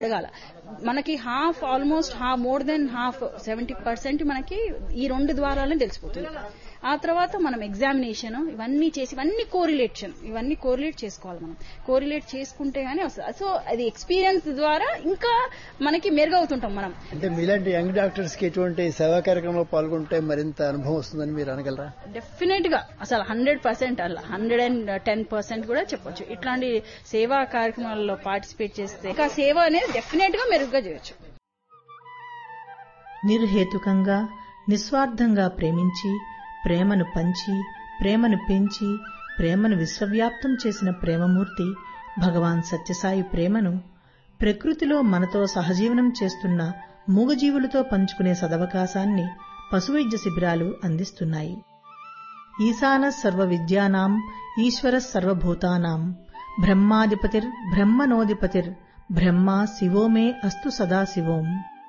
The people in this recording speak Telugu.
ఎదగాల మనకి హాఫ్ ఆల్మోస్ట్ హా more than half seventy percent మనకి ఈ రెండు ద్వారాలనే తెలిసిపోతుంది ఆ తర్వాత మనం ఎగ్జామినేషన్ ఇవన్నీ చేసి ఇవన్నీ కోరిలేషన్ ఇవన్నీ కోరిలేట్ చేసుకోవాలి మనం కోరిలేట్ చేసుకుంటే గానీ వస్తుంది సో అది ఎక్స్పీరియన్స్ ద్వారా ఇంకా మనకి మెరుగవుతుంటాం మనం అంటే మీలాంటి యంగ్ డాక్టర్స్ కి ఎటువంటి సేవా కార్యక్రమంలో పాల్గొంటే మరింత అనుభవం వస్తుందని మీరు అనగలరా డెఫినెట్ గా అసలు హండ్రెడ్ పర్సెంట్ అలా హండ్రెడ్ అండ్ టెన్ పర్సెంట్ కూడా చెప్పొచ్చు ఇట్లాంటి సేవా కార్యక్రమాల్లో పార్టిసిపేట్ చేస్తే ఇంకా సేవ అనేది డెఫినెట్ గా మెరుగ్గా చేయొచ్చు నిర్హేతుకంగా నిస్వార్థంగా ప్రేమించి ప్రేమను పంచి ప్రేమను పెంచి ప్రేమను విశ్వవ్యాప్తం చేసిన ప్రేమమూర్తి భగవాన్ సత్యసాయి ప్రేమను ప్రకృతిలో మనతో సహజీవనం చేస్తున్న మూగజీవులతో పంచుకునే సదవకాశాన్ని పశువైద్య శిబిరాలు అందిస్తున్నాయి ఈశాన సర్వ విద్యానాం ఈశ్వర సర్వభూతానాం బ్రహ్మాధిపతిర్ బ్రహ్మనోధిపతిర్ బ్రహ్మ శివో మే అస్తు సదాశివోం